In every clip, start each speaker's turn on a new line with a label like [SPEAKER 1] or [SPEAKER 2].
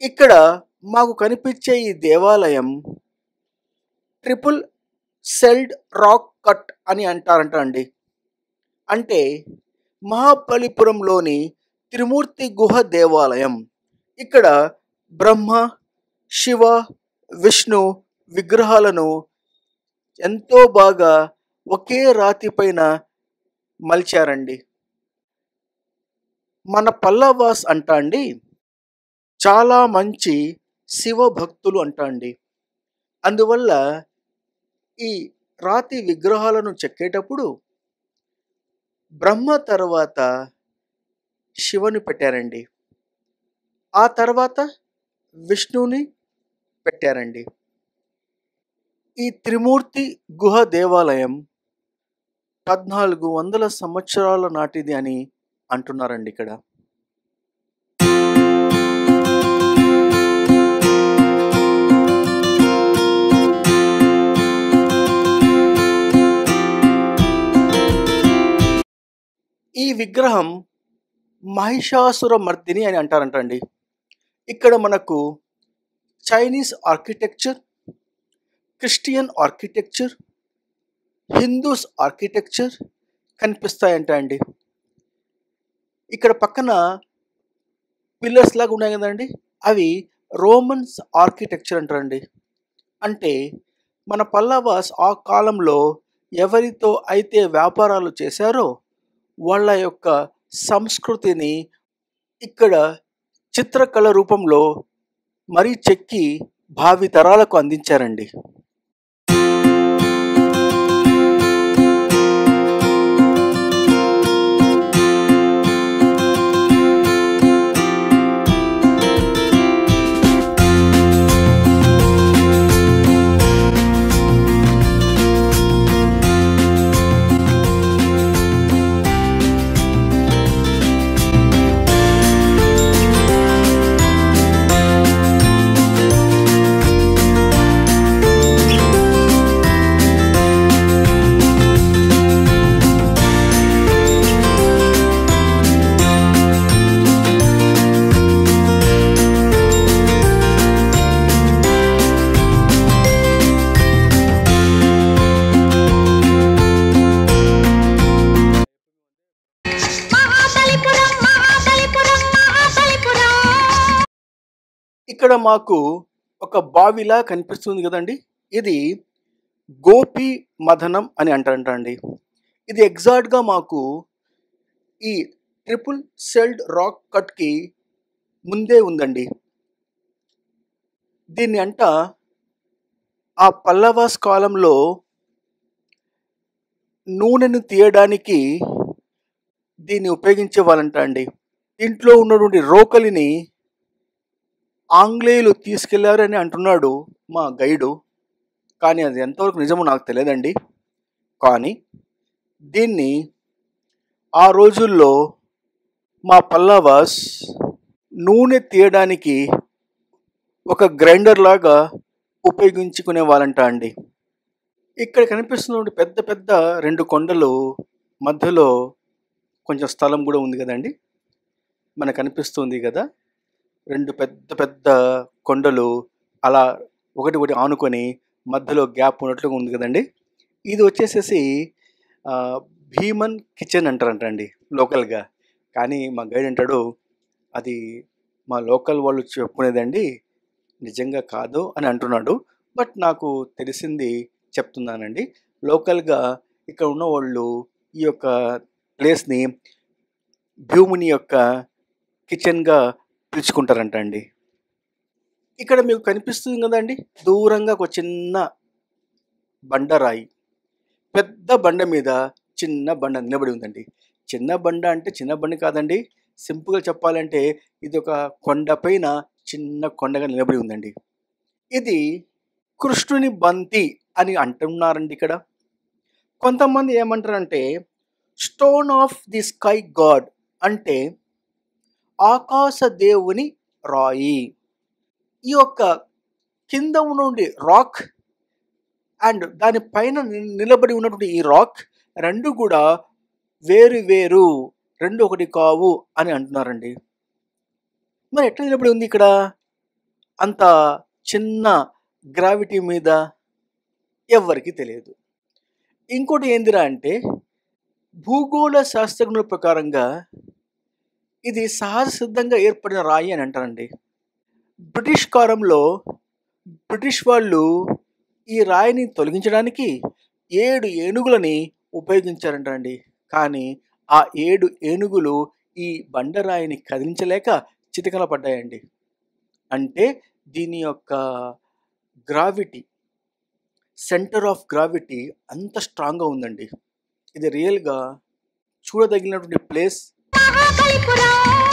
[SPEAKER 1] ఇక్కడ మాకు కనిపించే ఈ దేవాలయం ట్రిపుల్ సెల్డ్ రాక్ కట్ అని అంటారంట అండి అంటే మహాబలిపురంలోని త్రిమూర్తి గుహ దేవాలయం ఇక్కడ బ్రహ్మ శివ విష్ణు విగ్రహాలను ఎంతో బాగా ఒకే రాతి పైన మలిచారండి మన పల్లవాస్ అంటా అండి చాలా మంచి శివ భక్తులు అంటా అండి అందువల్ల ఈ రాతి విగ్రహాలను చెక్కేటప్పుడు బ్రహ్మ తర్వాత శివని పెట్టారండి ఆ తర్వాత విష్ణువుని పెట్టారండి ఈ త్రిమూర్తి గుహ దేవాలయం పద్నాలుగు వందల సంవత్సరాల నాటిది అని అంటున్నారండి ఇక్కడ ఈ విగ్రహం మహిషాసుర మర్దిని అని అంటారంటండి ఇక్కడ మనకు Chinese architecture Christian architecture Hindus architecture కనిపిస్తాయంట అండి ఇక్కడ పక్కన పిల్లర్స్ లాగా ఉన్నాయి కదండి అవి రోమన్స్ ఆర్కిటెక్చర్ అంటారండి అంటే మన పల్లవాస్ ఆ కాలంలో ఎవరితో అయితే వ్యాపారాలు చేశారో వాళ్ళ యొక్క సంస్కృతిని ఇక్కడ చిత్రకళ రూపంలో మరీ చెక్కి భావి తరాలకు అందించారండి
[SPEAKER 2] మహాబలిపురం మహాబలిపురం మహాబలిపురం
[SPEAKER 1] ఇక్కడ మాకు ఒక బావిలా కనిపిస్తుంది కదండి ఇది గోపి మదనం అని అంటారంటండి ఇది ఎగ్జాక్ట్గా మాకు ఈ ట్రిపుల్ సెల్డ్ రాక్ కట్కి ముందే ఉందండి దీన్ని అంట ఆ పల్లవాస్ కాలంలో నూనెను తీయడానికి దీన్ని ఉపయోగించే వాళ్ళంట అండి దీంట్లో ఉన్నటువంటి రోకలిని ఆంగ్లేయులు తీసుకెళ్లారని అంటున్నాడు మా గైడు కానీ అది ఎంతవరకు నిజమో నాకు తెలియదండి కానీ దీన్ని ఆ రోజుల్లో మా పల్లవాస్ నూనె తీయడానికి ఒక గ్రైండర్ లాగా ఉపయోగించుకునే వాళ్ళంట అండి ఇక్కడ కనిపిస్తున్న పెద్ద పెద్ద రెండు కొండలు మధ్యలో కొంచెం స్థలం కూడా ఉంది కదండి మనకు కనిపిస్తుంది కదా రెండు పెద్ద పెద్ద కొండలు అలా ఒకటి ఒకటి ఆనుకొని మధ్యలో గ్యాప్ ఉన్నట్లుగా ఉంది కదండి ఇది వచ్చేసేసి ఆ, భీమన్ కిచెన్ అంటారంటండి లోకల్గా కానీ మా గైడ్ అంటాడు అది మా లోకల్ వాళ్ళు చెప్పుకునేదండి నిజంగా కాదు అని అంటున్నాడు బట్ నాకు తెలిసింది చెప్తున్నానండి లోకల్గా ఇక్కడ ఉన్న వాళ్ళు ఈ యొక్క ప్లేస్ని భూమిని యొక్క కిచెన్గా పిలుచుకుంటారంట అండి ఇక్కడ మీకు కనిపిస్తుంది కదండి దూరంగా ఒక చిన్న బండరాయి పెద్ద బండ మీద చిన్న బండ నిలబడి ఉందండి చిన్న బండ అంటే చిన్న బండి కాదండి సింపుల్గా చెప్పాలంటే ఇది ఒక కొండపైన చిన్న కొండగా నిలబడి ఉందండి ఇది కృష్ణుని బంతి అని అంటున్నారండి ఇక్కడ కొంతమంది ఏమంటారంటే stone of the sky god అంటే ఆకాశ దేవుని రాయి ఈ యొక్క కింద ఉన్నటువంటి రాక్ అండ్ దాని పైన ని- నిలబడి ఉన్నటువంటి ఈ రాక్ రెండు కూడా వేరు వేరు రెండు ఒకటి కావు అని అంటున్నారండి మరి ఎట్లా నిలబడి ఉంది ఇక్కడ అంత చిన్న గ్రావిటీ మీద ఎవ్వరికీ తెలియదు ఇంకోటి ఏందిరా అంటే భూగోళ శాస్త్రజ్ఞుల ప్రకారంగా ఇది సహజ సిద్ధంగా ఏర్పడిన రాయి అని అంటారండి బ్రిటిష్ కాలంలో బ్రిటిష్ వాళ్ళు ఈ రాయిని తొలగించడానికి ఏడు ఏనుగులని ఉపయోగించారంటండి కానీ ఆ ఏడు ఏనుగులు ఈ బండరాయిని కదిలించలేక చితకల పడ్డాయండి అంటే దీని యొక్క గ్రావిటీ సెంటర్ ఆఫ్ గ్రావిటీ అంత స్ట్రాంగ్గా ఉందండి ఇది రియల్గా చూడదగినటువంటి ప్లేస్
[SPEAKER 2] మహాబలిపురం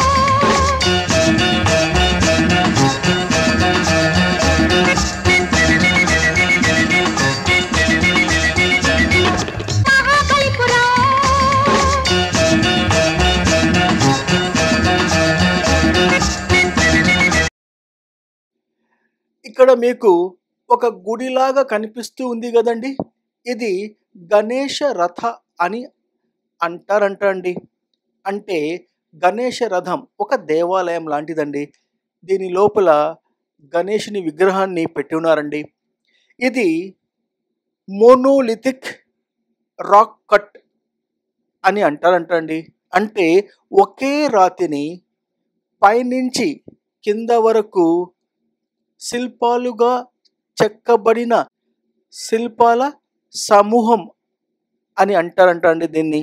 [SPEAKER 2] మహాబలిపురం
[SPEAKER 1] ఇక్కడ మీకు ఒక గుడిలాగా కనిపిస్తూ ఉంది కదండి ఇది గణేష రథ అని అంటారంట అండి అంటే గణేష రథం ఒక దేవాలయం లాంటిదండి దీని లోపల గణేషుని విగ్రహాన్ని పెట్టి ఉన్నారండి ఇది మోనోలిథిక్ రాక్ కట్ అని అంటారంట అండి అంటే ఒకే రాతిని పైనుంచి కింద వరకు శిల్పాలుగా చెక్కబడిన శిల్పాల సమూహం అని అంటారంట అండి దీన్ని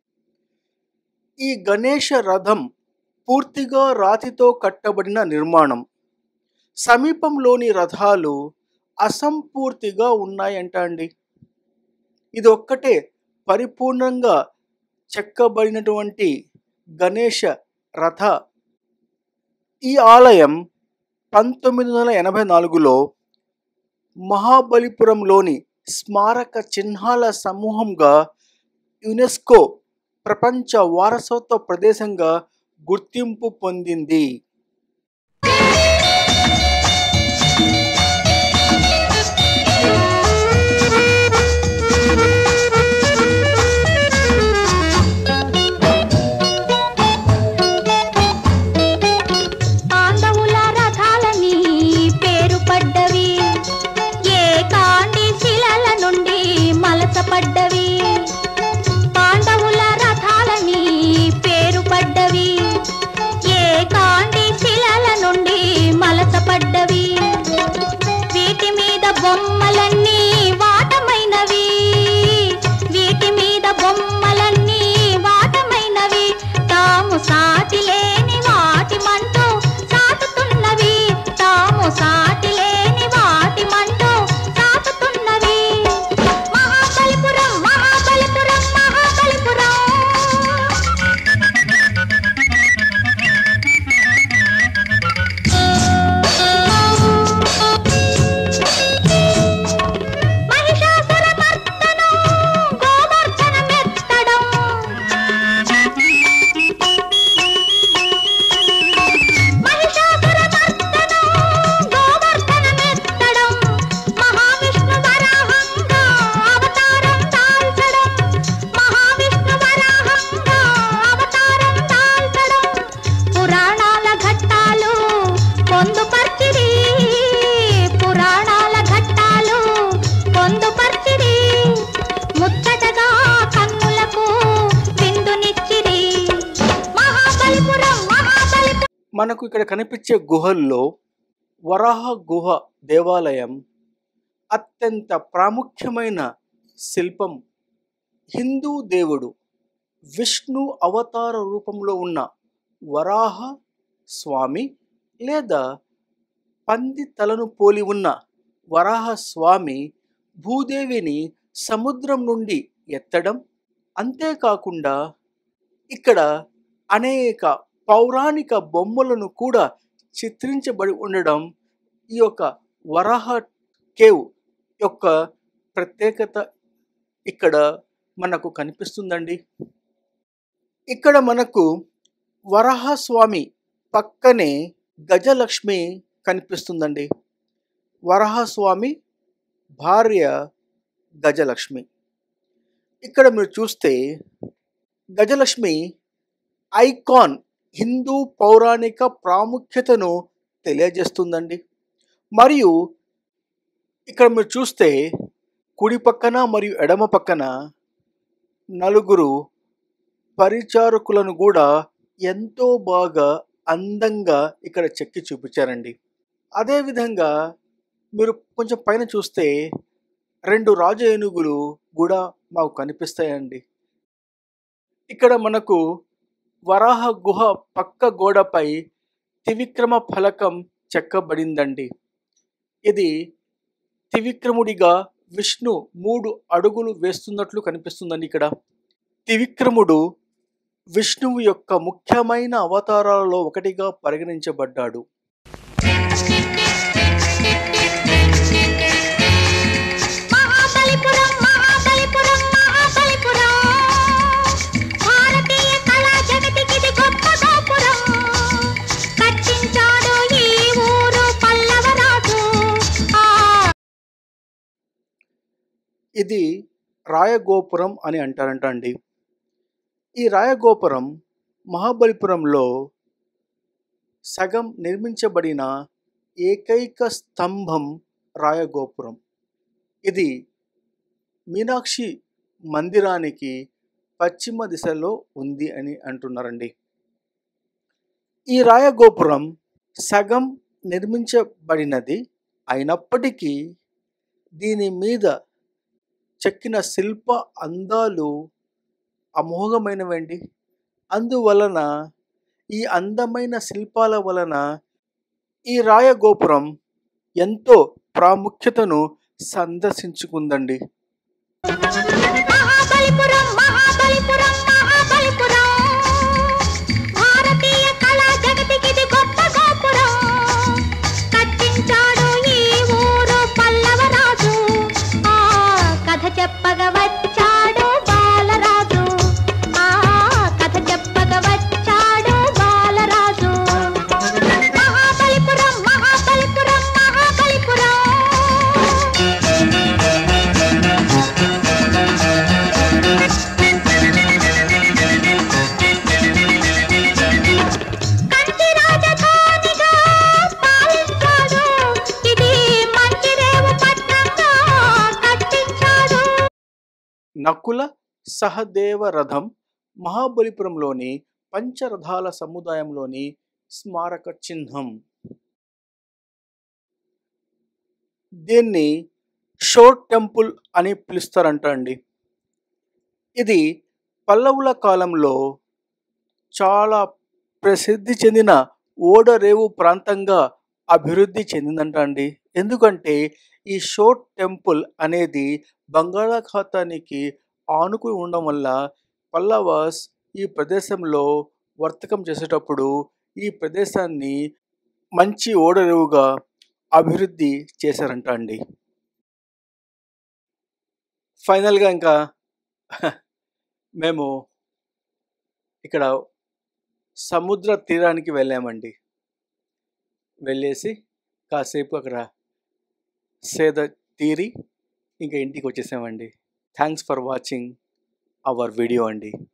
[SPEAKER 1] ఈ గణేష రథం పూర్తిగా రాతితో కట్టబడిన నిర్మాణం సమీపంలోని రథాలు అసంపూర్తిగా ఉన్నాయంట అండి ఇది ఒక్కటే పరిపూర్ణంగా చెక్కబడినటువంటి గణేష రథ ఈ ఆలయం పంతొమ్మిది వందల ఎనభై నాలుగులో మహాబలిపురంలోని స్మారక చిహ్నాల సమూహంగా యునెస్కో ప్రపంచ వారసత్వ ప్రదేశంగా గుర్తింపు పొందింది
[SPEAKER 2] పాండవుల రథాలని పేరు పడ్డవి ఏ కాండి శిలల నుండి మలసపడ్డవి పాండవుల రథాలని పేరు పడ్డవి ఏ కాండి శిలల నుండి మలసపడ్డవి వీటి మీద బొమ్మలన్నీ వాటమైనవి వీటి మీద బొమ్మలన్నీ వాటమైనవి తాము సాటి లేని వాటి మంటూ సాటుతున్నవి తాము సాటి లేని వాటి మంటూ సాటుతున్నవి మహాబలిపురం మహాబలిపురం మహాబలిపురం మహిషాసుర మర్దనం గోవర్ధన మెత్తడం మహిషాసుర మర్దనం గోవర్ధన మెత్తడం మహావిష్ణు వరాహంగా అవతారం దాల్చడం మహావిష్ణు వరాహంగా అవతారం దాల్చడం పురాణాల ఘట్టాలు పొందుపర్చిరి పురాణాల ఘట్టాలు పొందుపర్చిరి ముచ్చటగా కన్నులకు విందునిచ్చిరి మహాబలిపురం మహాబలిపురం
[SPEAKER 1] మనకు ఇక్కడ కనిపించే గుహల్లో వరాహ గుహ దేవాలయం అత్యంత ప్రాముఖ్యమైన శిల్పం హిందూ దేవుడు విష్ణు అవతార రూపంలో ఉన్న వరాహ స్వామి లేదా పంది తలను పోలి ఉన్న వరాహ స్వామి భూదేవిని సముద్రం నుండి ఎత్తడం అంతేకాకుండా ఇక్కడ అనేక పౌరాణిక బొమ్మలను కూడా చిత్రించబడి ఉండడం ఈ యొక్క వరాహ కేవ్ యొక్క ప్రత్యేకత ఇక్కడ మనకు కనిపిస్తుందండి ఇక్కడ మనకు వరాహస్వామి పక్కనే గజలక్ష్మి కనిపిస్తుందండి వరాహస్వామి భార్య గజలక్ష్మి ఇక్కడ మీరు చూస్తే గజలక్ష్మి ఐకాన్ హిందూ పౌరాణిక ప్రాముఖ్యతను తెలియజేస్తుందండి మరియు ఇక్కడ మీరు చూస్తే కుడి పక్కన మరియు ఎడమ పక్కన నలుగురు పరిచారకులను కూడా ఎంతో బాగా అందంగా ఇక్కడ చెక్కి చూపించారండి అదేవిధంగా మీరు కొంచెం పైన చూస్తే రెండు రాజ ఏనుగులు కూడా మాకు కనిపిస్తాయండి ఇక్కడ మనకు వరాహ గుహ పక్క గోడపై త్రివిక్రమ ఫలకం చెక్కబడిందండి ఇది త్రివిక్రముడిగా విష్ణు మూడు అడుగులు వేస్తున్నట్లు కనిపిస్తుందండి ఇక్కడ త్రివిక్రముడు విష్ణువు యొక్క ముఖ్యమైన అవతారాలలో ఒకటిగా పరిగణించబడ్డాడు
[SPEAKER 2] మహాబలిపురం మహాబలిపురం మహాబలిపురం భారతీయ కళా జగతికిది గొప్ప గోపురం కట్టించాడు ఈ ఊరు పల్లవరాజు ఆ
[SPEAKER 1] ఇది రాయగోపురం అని అంటారంట అండి ఈ రాయగోపురం మహాబలిపురంలో సగం నిర్మించబడిన ఏకైక స్తంభం రాయగోపురం ఇది మీనాక్షి మందిరానికి పశ్చిమ దిశలో ఉంది అని అంటున్నారండి ఈ రాయగోపురం సగం నిర్మించబడినది అయినప్పటికీ దీని మీద చెక్కిన శిల్ప అందాలు అమోఘమైనవండి అందువలన ఈ అందమైన శిల్పాల వలన ఈ రాయగోపురం ఎంతో ప్రాముఖ్యతను సందర్శించుకుందండి
[SPEAKER 2] మహాబలిపురం మహాబలిపురం మహాబలిపురం భారతీయ కళా జగతికిది గొప్ప గోపురం కట్టించాడు ఈ ఊరు పల్లవరాజు ఆ కథ చెప్పగా వచ్చాడు బాలరాజు ఆ కథ చెప్పగా వచ్చాడు బాలరాజు మహాబలిపురం మహాబలిపురం మహాబలిపురం కంచి రాజధానిగా పాలించాడు ఇది మంచిరేవు పట్నంగా కట్టించాడు
[SPEAKER 1] నకుల సహదేవ రథం మహాబలిపురంలోని పంచరథాల సముదాయంలోని స్మారక చిహ్నం దీన్ని షోర్ టెంపుల్ అని పిలుస్తారంట అండి ఇది పల్లవుల కాలంలో చాలా ప్రసిద్ధి చెందిన ఓడరేవు ప్రాంతంగా అభివృద్ధి చెందిందంట అండి ఎందుకంటే ఈ షోర్ టెంపుల్ అనేది బంగాళాఖాతానికి ఆనుకుని ఉండడం వల్ల పల్లవాస్ ఈ ప్రదేశంలో వర్తకం చేసేటప్పుడు ఈ ప్రదేశాన్ని మంచి ఓడరేవుగా అభివృద్ధి చేశారంట అండి ఫైనల్గా ఇంకా మేము ఇక్కడ సముద్ర తీరానికి వెళ్ళామండి వెళ్ళేసి కాసేపు అక్కడ సేద తీరి ఇంకా ఇంటికి వచ్చేసామండి thanks for watching our video అండి